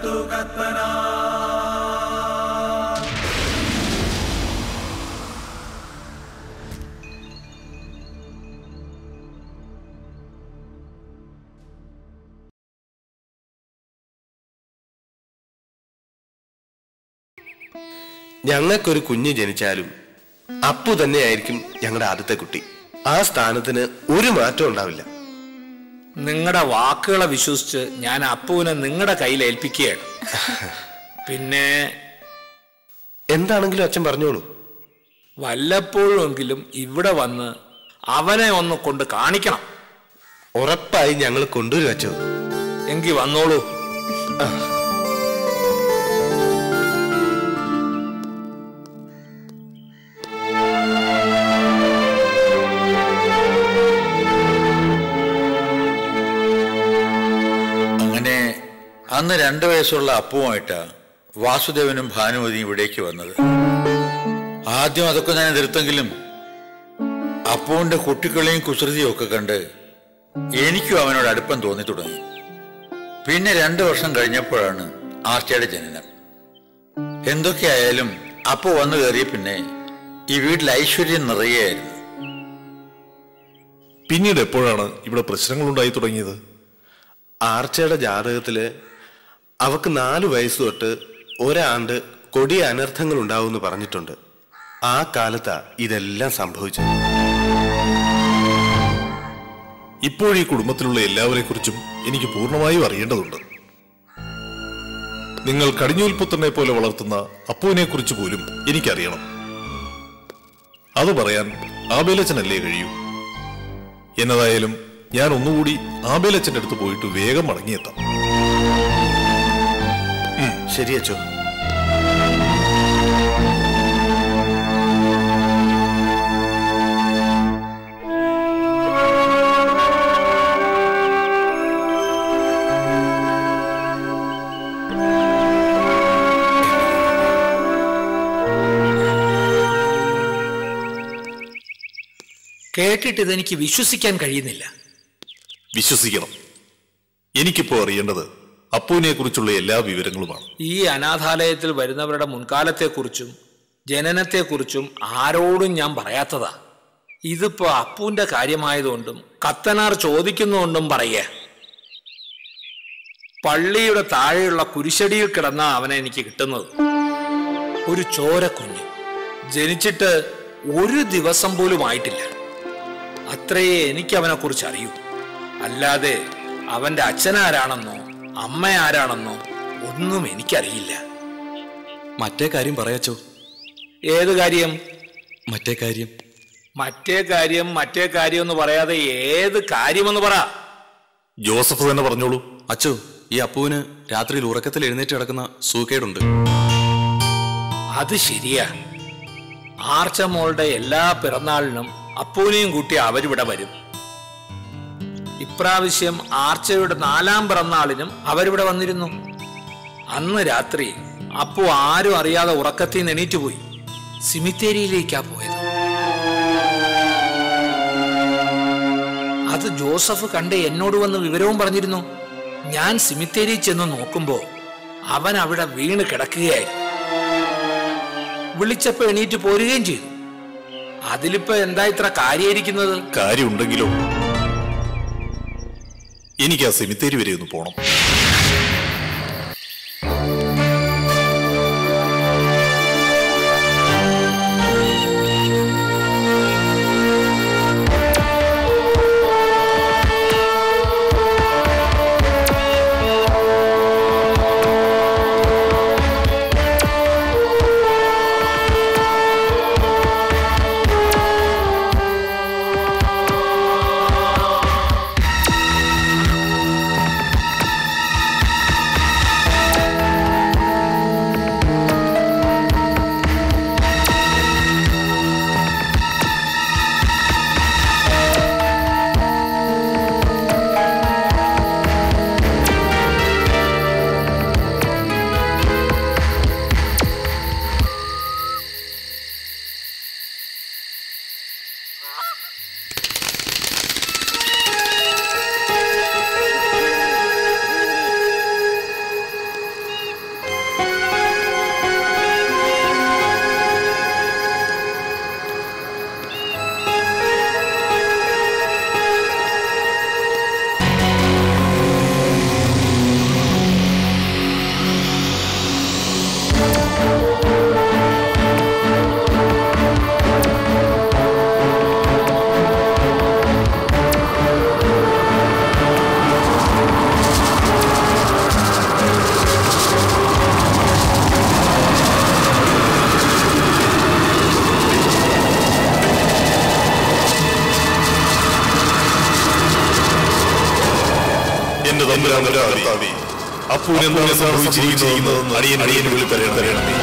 ഞങ്ങൾക്കൊരു കുഞ്ഞ് ജനിച്ചാലും അപ്പു തന്നെയായിരിക്കും ഞങ്ങളുടെ ആദ്യത്തെ കുട്ടി ആ സ്ഥാനത്തിന് ഒരു മാറ്റം ഉണ്ടാവില്ല നിങ്ങളുടെ വാക്കുകളെ വിശ്വസിച്ച് ഞാൻ അപ്പുവിനെ നിങ്ങളുടെ കയ്യിൽ ഏൽപ്പിക്കുകയാണ് പിന്നെ എന്താണെങ്കിലും അച്ഛൻ പറഞ്ഞോളൂ വല്ലപ്പോഴുമെങ്കിലും ഇവിടെ വന്ന് അവനെ ഒന്ന് കൊണ്ട് കാണിക്കണം ഉറപ്പായി ഞങ്ങൾ കൊണ്ടുവരും അച്ഛോ എങ്കിൽ വന്നോളൂ അങ്ങനെ അന്ന് രണ്ടു വയസ്സുള്ള അപ്പുമായിട്ടാ വാസുദേവനും ഭാനുമതിയും ഇവിടേക്ക് വന്നത് ആദ്യം അതൊക്കെ ഞാൻ എതിർത്തെങ്കിലും അപ്പുവിന്റെ കുട്ടികളെയും കുസൃതിയും ഒക്കെ കണ്ട് എനിക്കും അവനോട് അടുപ്പം തോന്നി തുടങ്ങി പിന്നെ രണ്ടു വർഷം കഴിഞ്ഞപ്പോഴാണ് ആർച്ചയുടെ ജനനം എന്തൊക്കെയായാലും അപ്പു വന്നു കയറിയ പിന്നെ ഈ വീട്ടിൽ ഐശ്വര്യം നിറയെയായിരുന്നു പിന്നീട് എപ്പോഴാണ് ഇവിടെ പ്രശ്നങ്ങൾ ഉണ്ടായി തുടങ്ങിയത് ആർച്ചയുടെ ജാതകത്തില് അവക്ക് നാലു വയസ്സ് തൊട്ട് ഒരാണ്ട് കൊടിയ അനർത്ഥങ്ങൾ ഉണ്ടാവുമെന്ന് പറഞ്ഞിട്ടുണ്ട് ആ കാലത്താ ഇതെല്ലാം സംഭവിച്ചത് ഇപ്പോൾ ഈ കുടുംബത്തിലുള്ള എല്ലാവരെ കുറിച്ചും എനിക്ക് പൂർണ്ണമായും അറിയേണ്ടതുണ്ട് നിങ്ങൾ കടിഞ്ഞൂൽ പുത്രനെ പോലെ വളർത്തുന്ന അപ്പുവിനെ കുറിച്ച് പോലും എനിക്കറിയണം അത് പറയാൻ ആബേലച്ചനല്ലേ കഴിയൂ എന്നതായാലും ഞാൻ ഒന്നുകൂടി ആബേലച്ചന്റെ അടുത്ത് പോയിട്ട് വേഗം മടങ്ങിയെത്താം ശരി അച്ഛോ കേട്ടിട്ട് ഇതെനിക്ക് വിശ്വസിക്കാൻ കഴിയുന്നില്ല വിശ്വസിക്കണം എനിക്കിപ്പോ അറിയേണ്ടത് അപ്പുവിനെ കുറിച്ചുള്ള എല്ലാ വിവരങ്ങളുമാണ് ഈ അനാഥാലയത്തിൽ വരുന്നവരുടെ മുൻകാലത്തെക്കുറിച്ചും ജനനത്തെക്കുറിച്ചും ആരോടും ഞാൻ പറയാത്തതാ ഇതിപ്പോ അപ്പുവിന്റെ കാര്യമായതുകൊണ്ടും കത്തനാർ ചോദിക്കുന്നുകൊണ്ടും പറയേ പള്ളിയുടെ താഴെയുള്ള കുരിശടിയിൽ കിടന്ന അവനെ എനിക്ക് കിട്ടുന്നത് ഒരു ചോരക്കുഞ്ഞ് ജനിച്ചിട്ട് ഒരു ദിവസം പോലും ആയിട്ടില്ല അത്രയേ എനിക്ക് അവനെ കുറിച്ച് അറിയൂ അല്ലാതെ അവന്റെ അച്ഛനാരാണെന്നോ അമ്മ ആരാണെന്നോ ഒന്നും എനിക്കറിയില്ല മറ്റേ കാര്യം പറയാച്ചോ ഏത് കാര്യം മറ്റേ കാര്യം മറ്റേ കാര്യം മറ്റേ കാര്യം എന്ന് പറയാതെ ഏത് കാര്യമെന്ന് പറ ജോസഫ് തന്നെ പറഞ്ഞോളൂ അച്ചോ ഈ അപ്പുവിന് രാത്രിയിൽ ഉറക്കത്തിൽ എഴുന്നേറ്റ് കിടക്കുന്ന സൂക്കേടുണ്ട് അത് ശരിയാ ആർച്ച മോളുടെ എല്ലാ പിറന്നാളിനും അപ്പൂനെയും കൂട്ടി അവരിവിടെ വരും ഇപ്രാവശ്യം ആർച്ചയുടെ നാലാം പിറന്നാളിനും അവരിവിടെ വന്നിരുന്നു അന്ന് രാത്രി അപ്പു ആരും അറിയാതെ ഉറക്കത്തിൽ നിന്ന് എണീറ്റ് പോയി സിമിത്തേരിയിലേക്കാ പോയത് അത് ജോസഫ് കണ്ട് എന്നോട് വന്ന് വിവരവും പറഞ്ഞിരുന്നു ഞാൻ സിമിത്തേരി ചെന്ന് നോക്കുമ്പോ അവൻ അവിടെ വീണ് കിടക്കുകയായിരുന്നു വിളിച്ചപ്പോ എണീറ്റ് പോരുകയും ചെയ്തു അതിലിപ്പോ എന്താ ഇത്ര കാര്യമായിരിക്കുന്നത് കാര്യമുണ്ടെങ്കിലോ എനിക്ക് ആ സെമിത്തേരി വരെ ഒന്ന് പോണം ആ തമ്പുരാൻ കർത്താവേ അപ്പൂന് എന്താണ് സംഭവിച്ചിരിക്കുന്നതെന്ന് അടിയൻ അടിയൻ വിളി തരണമേ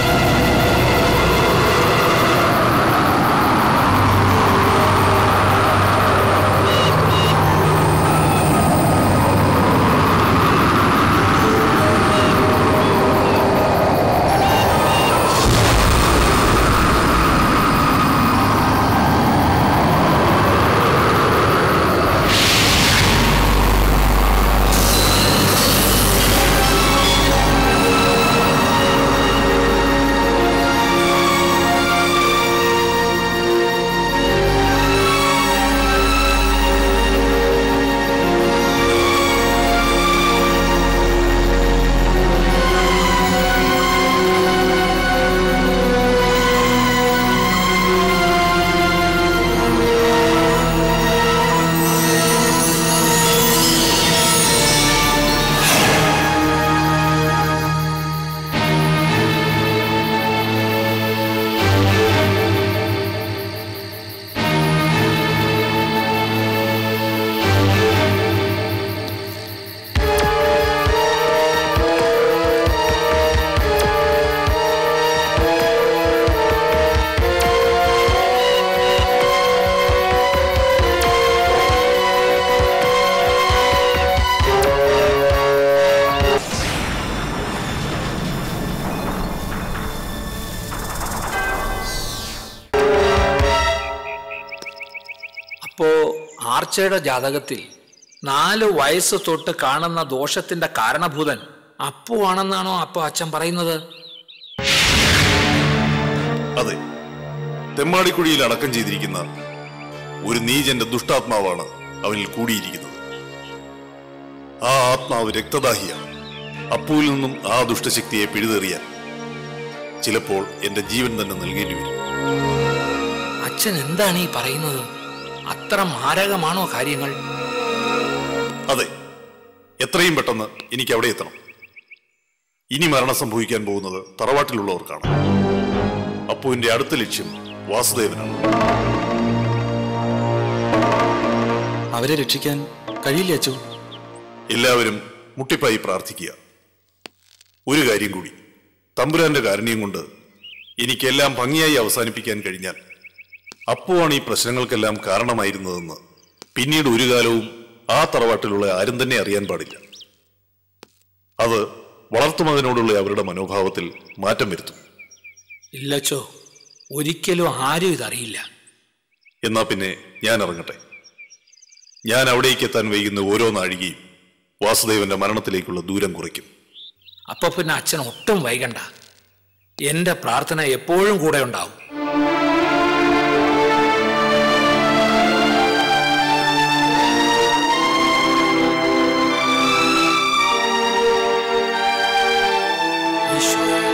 അപ്പോ ആർച്ചയുടെ ജാതകത്തിൽ നാല് വയസ്സ് തൊട്ട് കാണുന്ന ദോഷത്തിന്റെ കാരണഭൂതൻ അപ്പു ആണെന്നാണോ അപ്പൊ അച്ഛൻ പറയുന്നത് അതെ തെമ്മാടിക്കുഴിയിൽ അടക്കം ചെയ്തിരിക്കുന്ന ഒരു നീചന്റെ ദുഷ്ടാത്മാവാണ് അവനിൽ കൂടിയിരിക്കുന്നത് ആ ആത്മാവ് രക്തദാഹിയാണ് അപ്പൂവിൽ നിന്നും ആ ദുഷ്ടശക്തിയെ പിഴുതെറിയാൻ ചിലപ്പോൾ എന്റെ ജീവൻ തന്നെ നൽകേണ്ടി വരും അച്ഛൻ എന്താണ് ഈ പറയുന്നത് അത്ര മാരകമാണോ കാര്യങ്ങൾ അതെ എത്രയും പെട്ടെന്ന് എനിക്ക് അവിടെ എത്തണം ഇനി മരണം സംഭവിക്കാൻ പോകുന്നത് തറവാട്ടിലുള്ളവർക്കാണ് അപ്പുവിന്റെ അടുത്ത ലക്ഷ്യം വാസുദേവനാണ് അവരെ രക്ഷിക്കാൻ കഴിയില്ല അച്ചു എല്ലാവരും മുട്ടിപ്പായി പ്രാർത്ഥിക്കുക ഒരു കാര്യം കൂടി തമ്പുരാന്റെ കാരുണ്യം കൊണ്ട് എനിക്കെല്ലാം ഭംഗിയായി അവസാനിപ്പിക്കാൻ കഴിഞ്ഞാൽ അപ്പുവാണ് ഈ പ്രശ്നങ്ങൾക്കെല്ലാം കാരണമായിരുന്നതെന്ന് പിന്നീട് ഒരു കാലവും ആ തറവാട്ടിലുള്ള ആരും തന്നെ അറിയാൻ പാടില്ല അത് വളർത്തുമകനോടുള്ള അവരുടെ മനോഭാവത്തിൽ മാറ്റം വരുത്തും ഇല്ലച്ചോ ഒരിക്കലും ആരും ഇതറിയില്ല എന്നാ പിന്നെ ഞാൻ ഇറങ്ങട്ടെ ഞാൻ അവിടേക്ക് എത്താൻ വൈകുന്ന ഓരോ നാഴികയും വാസുദേവന്റെ മരണത്തിലേക്കുള്ള ദൂരം കുറയ്ക്കും അപ്പൊ പിന്നെ അച്ഛൻ ഒട്ടും വൈകണ്ട എന്റെ പ്രാർത്ഥന എപ്പോഴും കൂടെ ഉണ്ടാവും ഈശോയെ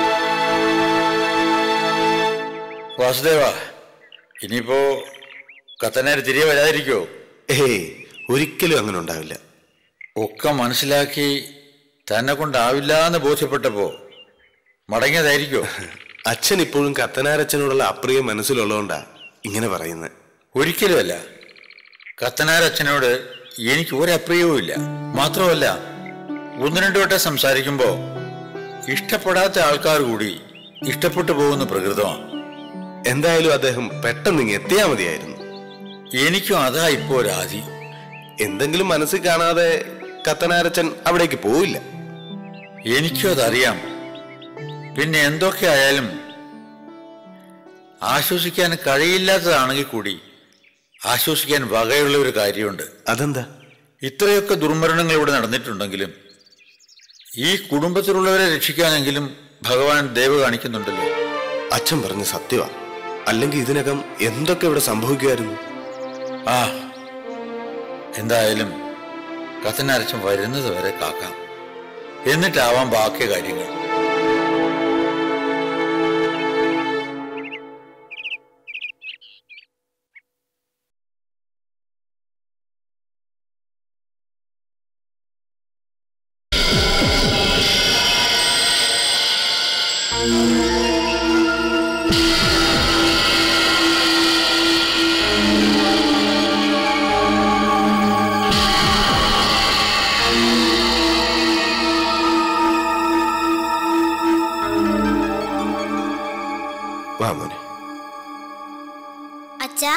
വാസുദേവ ഇനിയിപ്പോ കത്തനാര് തിരികെ വരാതിരിക്കോ ഏയ് ഒരിക്കലും അങ്ങനെ ഉണ്ടാവില്ല ഒക്കെ മനസ്സിലാക്കി തന്നെ കൊണ്ടാവില്ല എന്ന് ബോധ്യപ്പെട്ടപ്പോ മടങ്ങിയതായിരിക്കോ അച്ഛൻ ഇപ്പോഴും കത്തനാരച്ഛനോടുള്ള അപ്രിയം മനസ്സിലുള്ളതുകൊണ്ടാ ഇങ്ങനെ പറയുന്നത് ഒരിക്കലുമല്ല കത്തനാരച്ഛനോട് എനിക്ക് ഒരപ്രിയവും ഇല്ല മാത്രമല്ല ഒന്ന് രണ്ടു വട്ടം സംസാരിക്കുമ്പോ ഇഷ്ടപ്പെടാത്ത ആൾക്കാർ കൂടി ഇഷ്ടപ്പെട്ടു പോകുന്ന പ്രകൃതമാണ് എന്തായാലും അദ്ദേഹം പെട്ടെന്ന് ഇങ്ങ് എത്തിയാ മതിയായിരുന്നു എനിക്കും അതാ ഇപ്പോ രാധി എന്തെങ്കിലും മനസ്സിൽ കാണാതെ കത്തനാരച്ചൻ അവിടേക്ക് പോവില്ല എനിക്കും അതറിയാം പിന്നെ എന്തൊക്കെ ആയാലും ആശ്വസിക്കാൻ കഴിയില്ലാത്തതാണെങ്കിൽ കൂടി ആശ്വസിക്കാൻ വകയുള്ള ഒരു കാര്യമുണ്ട് അതെന്താ ഇത്രയൊക്കെ ദുർമരണങ്ങൾ ഇവിടെ നടന്നിട്ടുണ്ടെങ്കിലും ഈ കുടുംബത്തിലുള്ളവരെ രക്ഷിക്കാനെങ്കിലും ഭഗവാൻ ദയവ് കാണിക്കുന്നുണ്ടല്ലോ അച്ഛൻ പറഞ്ഞ സത്യമാ അല്ലെങ്കിൽ ഇതിനകം എന്തൊക്കെ ഇവിടെ സംഭവിക്കുമായിരുന്നു ആ എന്തായാലും കത്തനരച്ചൻ വരുന്നത് വരെ കാക്കാം എന്നിട്ടാവാം ബാക്കി കാര്യങ്ങൾ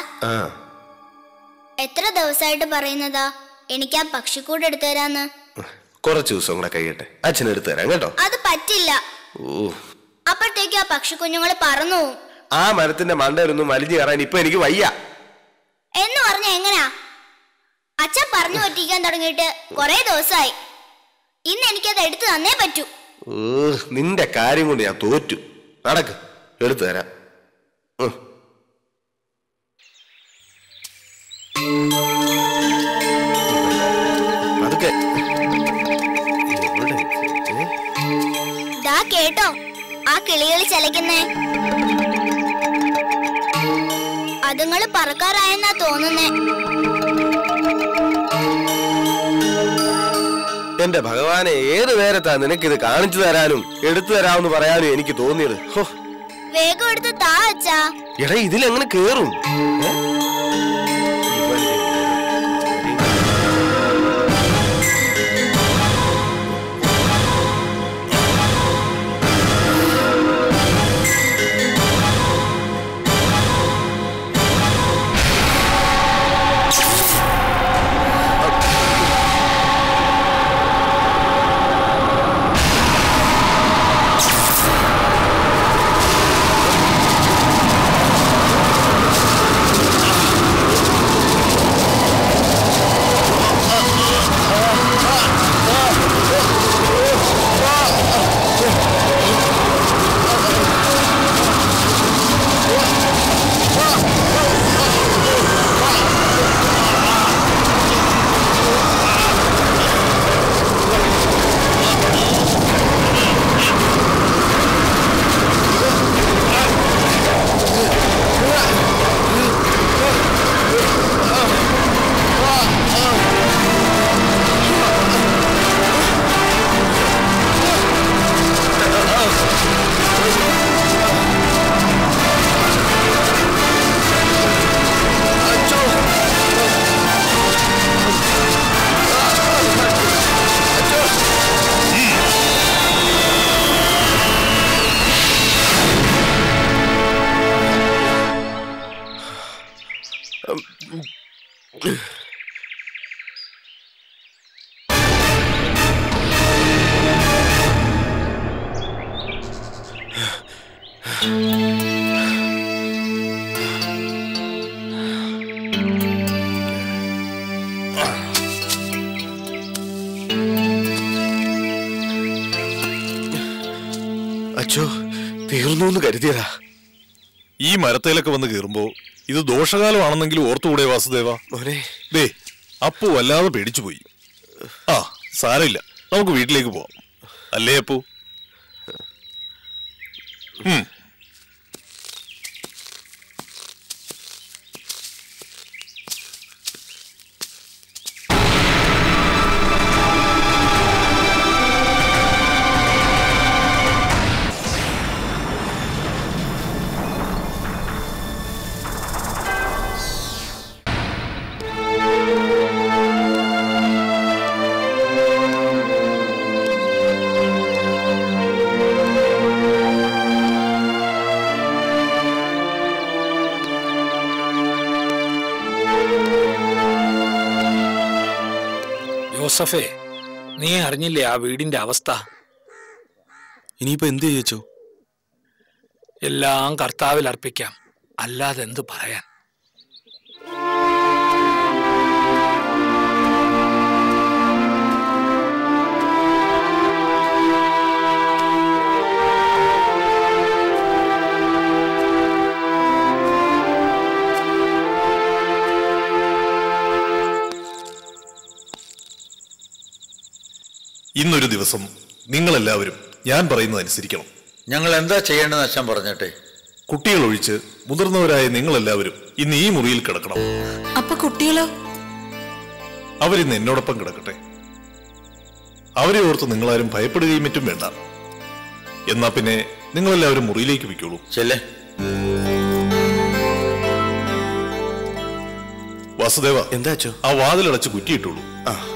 ആ എത്ര ദിവസമായിട്ട് പറയുന്നതാ എനിക്ക് ആ പക്ഷിക്കൂട് എടുത്തു തരാന്ന് കുറച്ച് ദിവസം കൂടെ കഴിയട്ടെ അച്ഛൻ എടുത്തു തരാം കേട്ടോ അത് പറ്റില്ല ഓ അപ്പോഴത്തേക്ക് ആ പക്ഷിക്കുഞ്ഞുങ്ങൾ പറന്നു പോവും ആ മരത്തിന്റെ മണ്ടയിലൊന്നും വലിഞ്ഞു കയറാൻ ഇപ്പൊ എനിക്ക് വയ്യ എന്ന് പറഞ്ഞ എങ്ങനാ അച്ഛൻ പറഞ്ഞു പറ്റിക്കാൻ തുടങ്ങിയിട്ട് കുറെ ദിവസമായി ഇന്ന് എനിക്കത് എടുത്തു തന്നേ പറ്റൂ ഓ നിന്റെ കാര്യം കൊണ്ട് ഞാൻ തോറ്റു നടക്ക് എടുത്തു തരാം ഉം. പതുക്കെ എവിടെ? ഏ? ദാ കേട്ടോ ആ കിളികൾ ചലയ്ക്കുന്നേ അതുങ്ങള് പറക്കാറായെന്നാ തോന്നുന്നേ എന്റെ ഭഗവാനെ ഏത് നേരത്താ നിനക്കിത് കാണിച്ചു തരാനും എടുത്തു തരാമെന്ന് പറയാനും എനിക്ക് തോന്നിയത് ഹോ വേഗം എടുത്ത് താ അച്ഛാ എടാ ഇതിലെങ്ങനെ കേറും ഏ? ഇവന്റെ അച്ഛോ തീർന്നു എന്ന് കരുതിയതാ ഈ മരത്തേലൊക്കെ വന്ന് കയറുമ്പോ ഇത് ദോഷകാലമാണെന്നെങ്കിലും ഓർത്തുകൂടെ വാസുദേവ മോനെ ദേ അപ്പു വല്ലാതെ പേടിച്ചു പോയി ആ സാരമില്ല നമുക്ക് വീട്ടിലേക്ക് പോവാം അല്ലേ അപ്പു ഉം. ജോസഫേ നീ അറിഞ്ഞില്ലേ ആ വീടിന്റെ അവസ്ഥ ഇനിയിപ്പോ എന്ത് ചെയ്യച്ചോ എല്ലാം കർത്താവിൽ അർപ്പിക്കാം അല്ലാതെ എന്ത് പറയാൻ ഇന്നൊരു ദിവസം നിങ്ങളെല്ലാവരും ഞാൻ പറയുന്നത് അനുസരിക്കണം ഞങ്ങൾ എന്താ ചെയ്യേണ്ടതെന്ന് അച്ഛൻ പറഞ്ഞിട്ടെ കുട്ടികൾ ഒഴിച്ച് മുതിർന്നവരായ നിങ്ങളെല്ലാവരും ഇന്ന് ഈ മുറിയിൽ കിടക്കണം അപ്പൊ കുട്ടികളോ അവരിന്ന് എന്നോടൊപ്പം കിടക്കട്ടെ അവരെ ഓർത്ത് നിങ്ങളാരും ഭയപ്പെടുകയും മറ്റും വേണ്ട എന്നാ പിന്നെ നിങ്ങളെല്ലാവരും മുറിയിലേക്ക് വയ്ക്കോളൂ ചെല്ലേ വാസുദേവ എന്താ അച്ഛോ ആ വാതിലടച്ച് കുറ്റിയിട്ടുള്ളൂ ആ